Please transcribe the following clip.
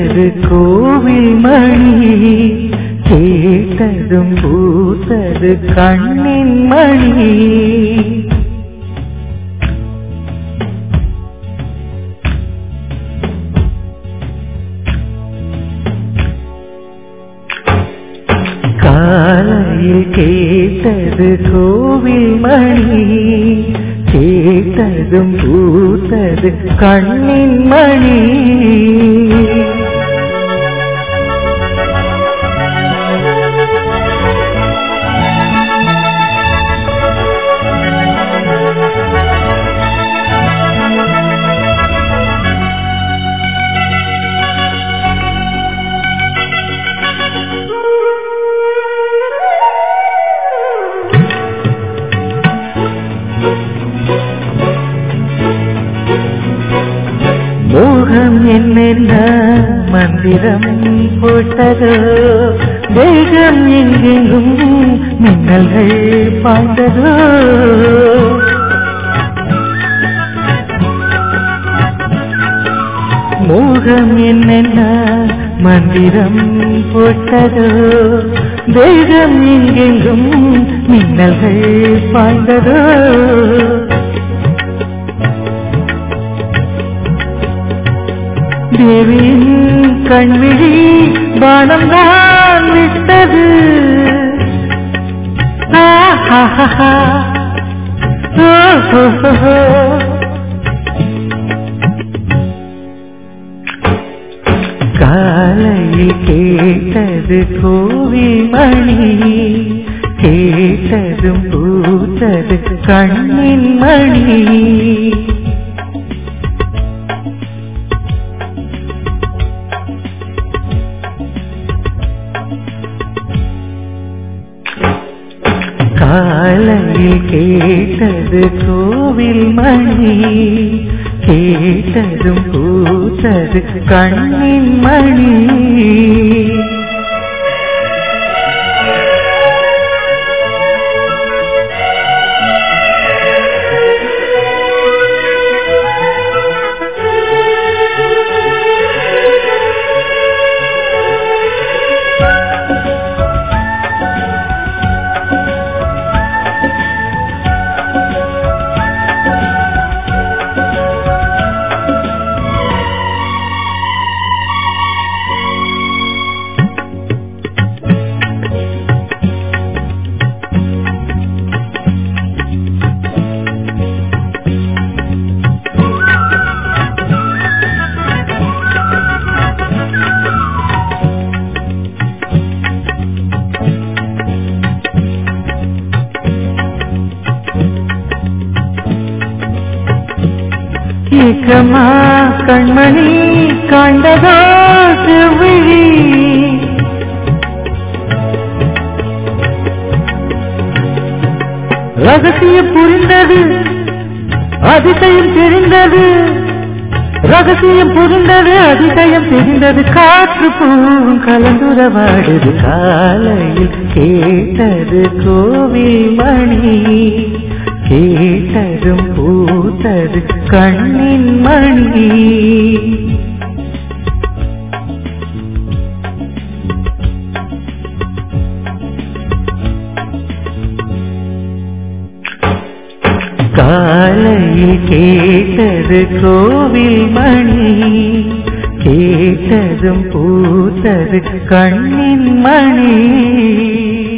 கேட்டது கோவில் மணி கேட்டதும் பூத்தது கண்ணின் மணி காலையில் கேட்டது கோவில் மணி கேட்டதும் பூத்தது கண்ணின் மணி மோகம் என்னென்ன மந்திரம் போட்டதோ வேகம் எங்கெங்கும் மின்னல்கள் பாய்ந்ததோ மோகம் என்னென்ன மந்திரம் போட்டதோ வேகம் எங்கெங்கும் மின்னல்கள் பாய்ந்ததோ தேவியின் கண்விழி பானம் தான் விட்டது ஆஹாஹா. ஓஹோஹோ. காலையில் கேட்டது கோவில் மணி கேட்டதும் பூத்தது கண்ணின் மணி காலையில் கேட்டது கோவில் மணி கேட்டதும் பூத்தது கண்ணின் மணி ஏக்கமா கண்மணி கண்டதோ செவ்விழி ரகசியம் புரிந்தது அதிசயம் தெரிந்தது ரகசியம் புரிந்தது அதிசயம் தெரிந்தது காற்று பூவும் கலந்துரவாடுது காலையில் கேட்டது கோவில் மணி கேட்டதும் பூத்தது கண்ணின் மணி காலையில் கேட்டது கோவில் மணி கேட்டதும் பூத்தது கண்ணின் மணி